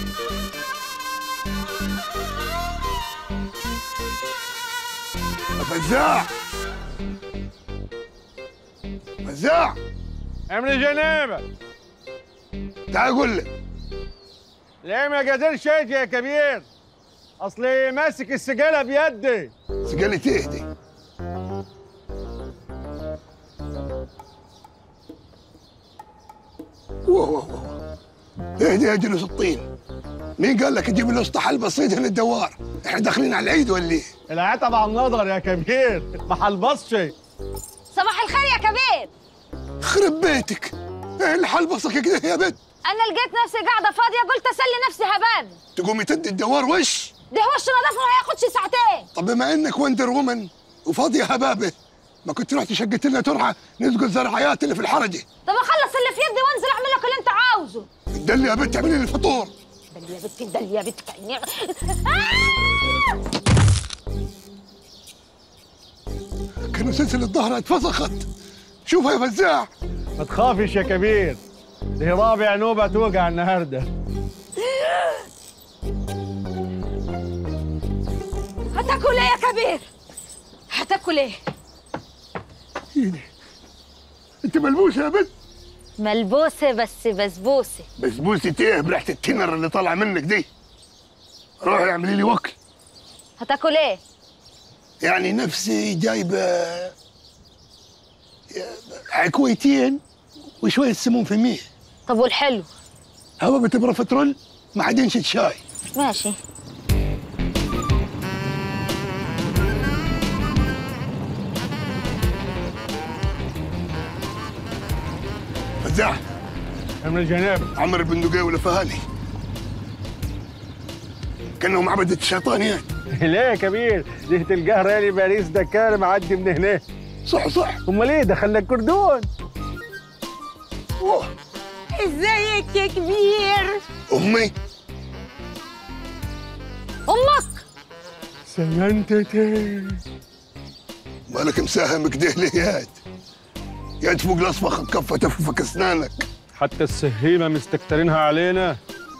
فزاع فزاع اعمل جنابك تعال قول لي ليه ما قادرش اجي يا كبير اصلي ماسك السجاله بيدي سجلت ايه دي ووو ووو. اهدي يا جلوس الطين مين قال لك تجيب الاسطى حل بسيط للدوار احنا داخلين على العيد ولا ايه العتب على النظر يا كبير ما حلبصش صباح الخير يا كبير خرب بيتك ايه اللي حلبصك كده يا بنت انا لقيت نفسي قاعده فاضيه قلت اسلي نفسي هباب تقومي تدي الدوار وش ده وش نظافه ما ياخدش ساعتين طب بما انك وندر وومن وفاضيه هبابه ما كنت رحت شقت لنا ترعه نسقط زرعيات اللي في الحرجه طب اخلص اللي في يدي وانزل اعمل لك اللي انت عاوزه دلي يا بنت اعملي لي الفطور دل يا بنتي دل يا بنتي كأني- كانوا سلسله ظهرها اتفسخت شوفها يا فزاع ما تخافش يا كبير دي رابع نوبه توقع النهارده هتاكل ايه يا كبير هتاكل ايه ايدي انت ملبوسه يا بنت ملبوسه بس بسبوسه بسبوسه ايه بريحه التنر اللي طالعه منك دي روحي اعملي لي وكل هتاكل ايه يعني نفسي جايبه عكويتين وشويه سمون في ميه طب والحلو هوا بتبرى فترول مع دنشة شاي ماشي فزاع اعمل جنابك عمر البندقية ولفهاني كانهم عبدة الشيطان يعني ليه يا كبير دي تلقاه رالي باريس دكار معدي من هنا صح صح امال ايه دخلنا الكردون أوه. ازيك يا كبير امي امك سلامتك مالك مساهم كده ليه ياد ياد فوق الاصفخ كفة تفك اسنانك حتى السهيمه مستكترينها علينا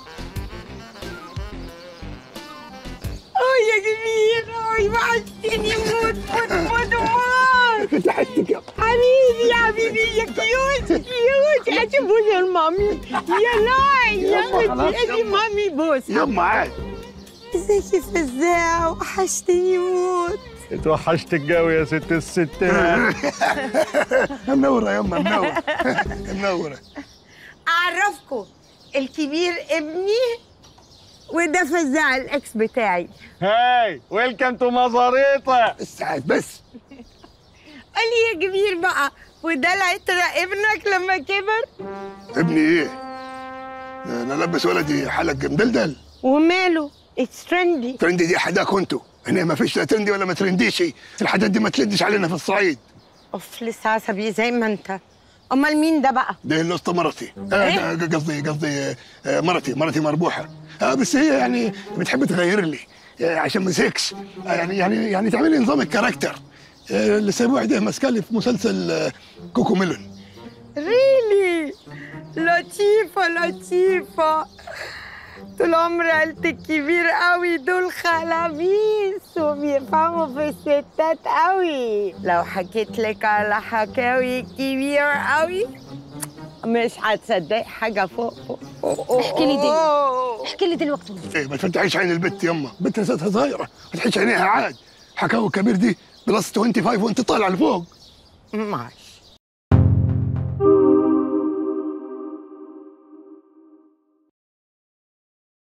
اه يا كبير اه وحشتني موت موت موت موت فتحتك يا حبيبي يا حبيبي يا كيوت كيوت ادي بوس المامي يا لاي يا يلا خلاص، اختي ادي يلا. مامي بوس يما عاد ازيك يا فزاع وحشتني موت اتوحشتك قوي يا ست الستات منورة يما منورة منورة اعرفكم الكبير ابني وده فزاع الاكس بتاعي هاي ويلكم تو مزاريطه الساعات بس قال لي يا كبير بقى وده العترة ابنك لما كبر ابني ايه انا لبس ولدي حلق مدلدل وماله اتس ترندي ترندي دي حداك انتو هنا ما فيش لا ترندي ولا ما ترنديش الحاجات دي ما تلدش علينا في الصعيد اوف لسه عصبي زي ما انت امال مين ده بقى دي الاسطى مرتي آه، ده قصدي قصدي آه، مرتي مرتي مربوحه آه بس هي يعني بتحب تغير لي آه، عشان ما زهقش آه، يعني يعني يعني تعمل لي نظام الكاركتر آه، اللي سابوه ده مسكالي في مسلسل آه، كوكو ميلون ريلي لطيفة لطيفة طول عمر عيلتي الكبير قوي دول خلابيس وبيفهموا في الستات قوي لو حكيت لك على حكاوي كبير قوي مش هتصدق حاجة فوق فوق فوق احكي لي دي. أوه. احكي لي دلوقتي ايه ما تفتحيش عين البت يما بنت ذاتها صغيره ما تحش عينيها عاد حكاوي كبير دي بلس 25 وانت طالع لفوق معلش